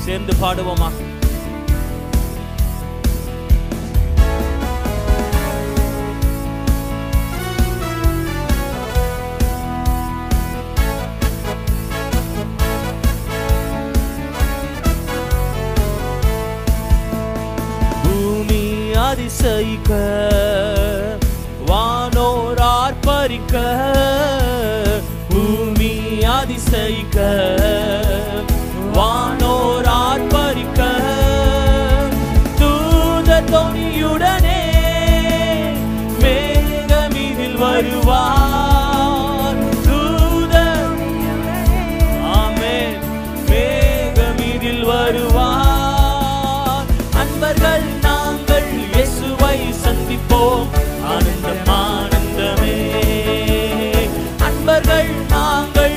சேர்ந்து பாடுவோமா பூமி அதிசயிக்க வானோர் ஆர்ப்பரிக்க பூமி அதிசயிக்க வானோர் ஆர்ப்பரிக்க தூத தொனியுடனே மேகமிதில் வருவார் தூத ஆமென் மேகமிதில் வருவார் அன்பர்கள் நாங்கள் இயேசுவை சந்திப்போம் ஆனந்தம் ஆனந்தமே அன்பர்கள் நாங்கள்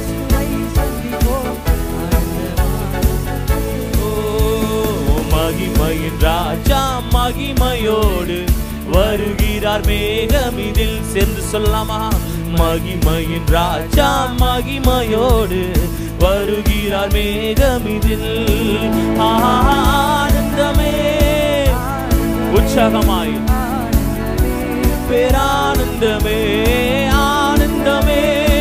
ஓ, மகிமையின் ராஜா மகிமையோடு வருகிறார் மேகமிதில் சேர்ந்து சொல்லலாமா மகிமையின் ராஜா மகிமையோடு வருகிறார் மேகமிதில் ஆனந்தமே உற்சாகமாய் பேரானந்தமே ஆனந்தமே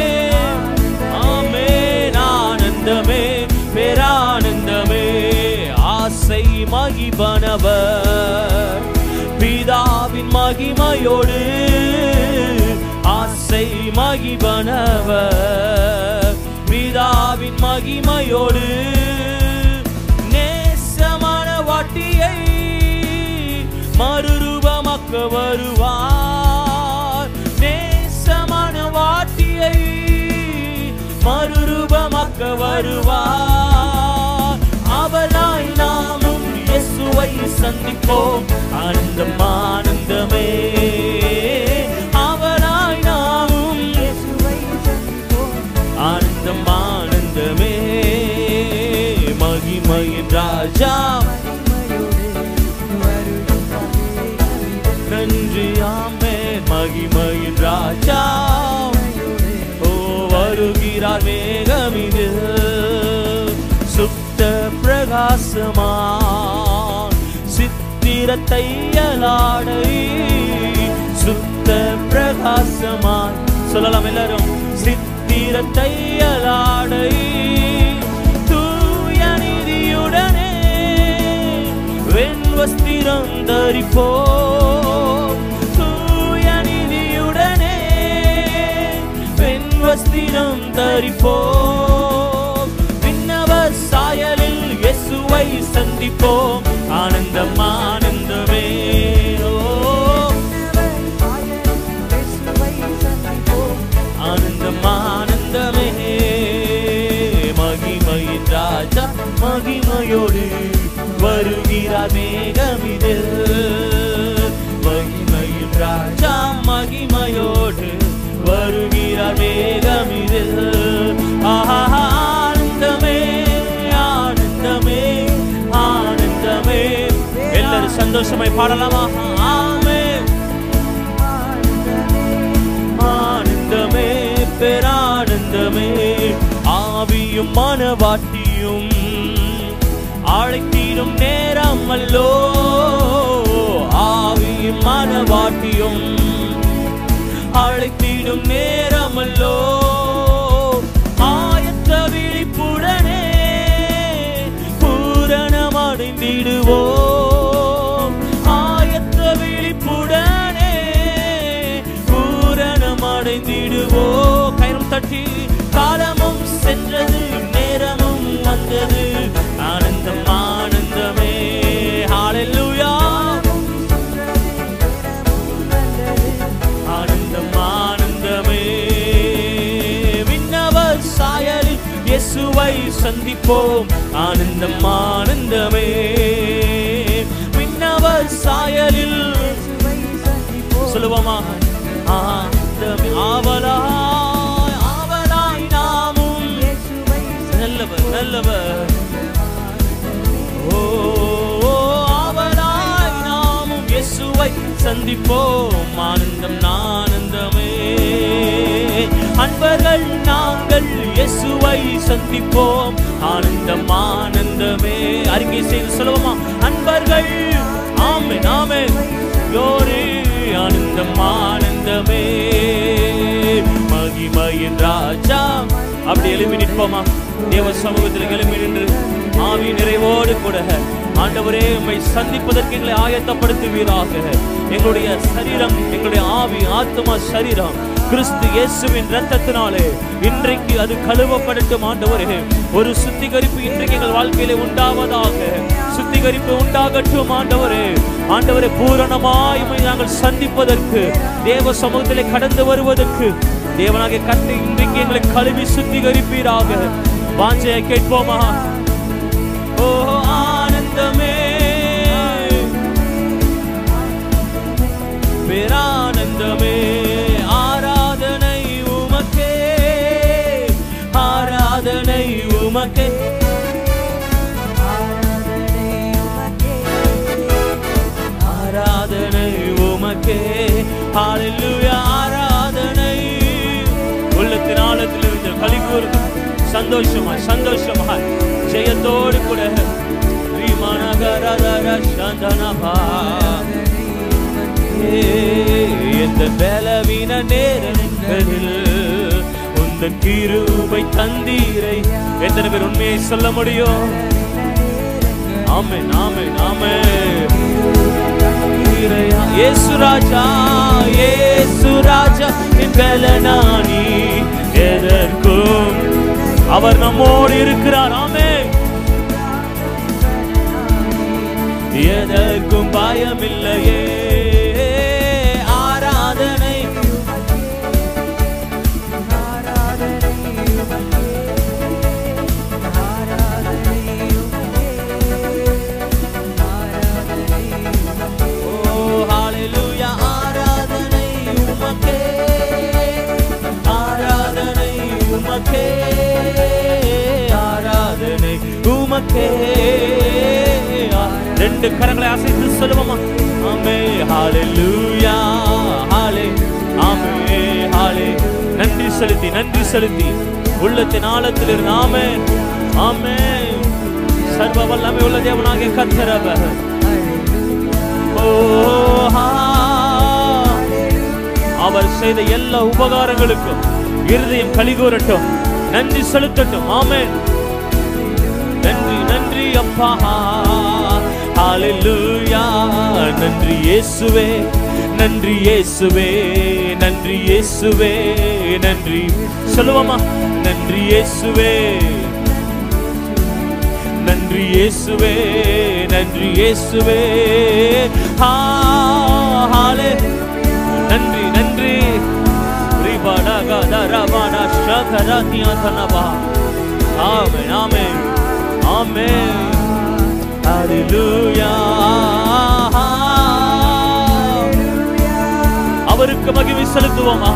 ஆமென் ஆனந்தமே பேரானந்தமே ஆசை மகிபனவர் பிதாவின் மகிமையோடு ஆசை மகிபனவர் பிதாவின் மகிமையோடு நேசமான வாட்டியை மறுரூபமாக்க வருவார் நேசமான வாட்டியை மறுரூபமாக்க வருவார் அவளாய் நாமும் இயேசுவை சந்திப்போம் ஆனந்தம் ஆனந்தமே அவளாய் நாமும் ஆனந்தம் ஆனந்தமே மகிமையின் ராஜா நன்றி ஆமே மகிமையின் ராஜா ஓ வருகிறார் மேகமிது சுத்த பிரகாசமான் சித்திர தையலாடை சுத்த பிரகாசமான் சொல்லலாம் எல்லாரும் சித்திர தையலாடை தூய நீதியுடனே வெண்வஸ்திரம் தரிப்போம் தூய நீதியுடனே வெண்வஸ்திரம் தரிப்போம் விண்ணவர் சாயலில் இயேசுவை சந்திப்போம் ஆனந்தம் ஆனந்தமே ஓ, ஆனந்தம் ஆனந்தமே மகிமையின் ராஜா மகிமையோடு வருகிறார் மேகமிது மகிமையின் ராஜா மகிமையோடு வருகிறார் மேகமிது ஆனந்தமே ஆனந்தமே ஆனந்தமே எல்லாரும் சந்தோஷமாய் பாடலாமா ஆமே ஆனந்தமே பேரானந்தமே ஆவியும் மனவாட்டியும் அழைத்திடும் நேரம் அல்லோ ஆவியும் மனவாட்டியும் அழைத்திடும் நேரம் அல்லோ ஆயத்த விழிப்புடனே பூரணமடைந்திடுவோம் ஆயத்த விழிப்புடனே பூரணமடைந்திடுவோம் கயிறும் தட்டி காலமும் சென்றது நேரமும் வந்தது ஆனந்தம் ஆனந்தமே ஹalleluya ஆனந்தம் ஆனந்தமே விண்ணவர் சாயலில் இயேசுவை சந்திப்போம் ஆனந்தம் ஆனந்தமே விண்ணவர் சாயலில் சொல்லுவோமா ஆனந்தமே ஆவலாய் ஆவலாய் நாமும் நல்லவர் நல்லவர் ஓ ஆவலாய் நாமும் இயேசுவை சந்திப்போம் ஆனந்தம் ஆனந்தமே அன்பர்கள் நாங்கள் இயேசுவை சந்திப்போம் ஆனந்தம் ஆனந்தமே அறிக்கை செய்து சொல்லுவோமா அன்பர்கள் ஆமே ஆமே யோரே ஆனந்தம் ஆனந்தமே மகிமையின் ராஜா அப்படி எழுப்பி நிற்போமா தேவ சமூகத்தில் எழுப்பி நின்று ஆவி நிறைவோடு கூட ஆண்டவரே உம்மை சந்திப்பதற்கு எங்களை ஆயத்தப்படுத்துவீராக எங்களுடைய சரீரம் எங்களுடைய ஆவி ஆத்மா சரீரம் கிறிஸ்து இயேசுவின் ரத்தத்தினாலே இன்றைக்கு அது கழுவப்படட்டும் ஆண்டவரே ஒரு சுத்திகரிப்பு இன்றைக்கு எங்கள் வாழ்க்கையிலே உண்டாவதாக சுத்திகரிப்பு உண்டாகட்டும் ஆண்டவரே ஆண்டவரே பூரணமாய் உம்மை நாங்கள் சந்திப்பதற்கு தேவ சமூகத்திலே கடந்து வருவதற்கு தேவனாக கட்டு இன்றைக்கு எங்களை கழுவி சுத்திகரிப்பீராக வாஞ்சையை கேட்போமா ஓ ஆனந்தமே பேரானந்தமே ஆராதனை உமக்கே ஆராதனை உமக்கே ஆராதனை உமக்கே ஹalleluya ஆராதனை உள்ளத்தின் ஆழத்தில் இருந்து கலிகூர் சந்தோஷமாய் சந்தோஷமாய் ஜெயத்தோடு கூட ரீமானகரதர சந்தனபா எந்த பலவீன நேரங்களில் உந்தன் கிருபை தந்தீரை எத்தனை பேர் உண்மையை சொல்ல முடியும் ஆமென் ஆமென் ஆமென் இயேசு ராஜா இயேசு ராஜா என் பலனானி எதற்கும் அவர் நம்மோடு இருக்கிறார் ஆமென் எதற்கும் பயமில்லையே ஆராதனை ஓ ஹalleluya ஆராதனை உமக்கே ஆராதனை உமக்கே ஆராதனை உமக்கே ரெண்டு கரங்களை அசைத்து சொல்லுவோமா ஆமே ஹalleluya ஹாலே ஆமே ஹாலே நன்றி செலுத்தி நன்றி செலுத்தி உள்ளத்தின் ஆழத்தில் இருந்து ஆமே ஆமே சர்வ வல்லமை உள்ள தேவனாகிய கர்த்தரவர் ஓ ஹா. அவர் செய்த எல்லா உபகாரங்களுக்கும் இருதயம் கலிகூரட்டும் நன்றி செலுத்தட்டும் ஆமென் நன்றி நன்றி அப்பா ஹalleluya நன்றி இயேசுவே நன்றி இயேசுவே நன்றி இயேசுவே நன்றி சொல்லுவோமா நன்றி இயேசுவே நன்றி இயேசுவே நன்றி இயேசுவே ஹா ஹாலே நன்றி நன்றி ரிபடக தரபட ஷகரதிய தனபா ஆமென் ஆமென் ஆமென் ஹalleluya அவருக்கு மகிமை செலுத்துவோமா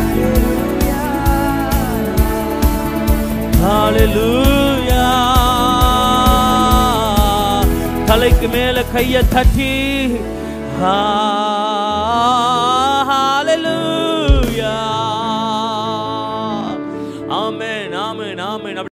ஹalleluya தலைக்கு மேல கைய தட்டி ஹா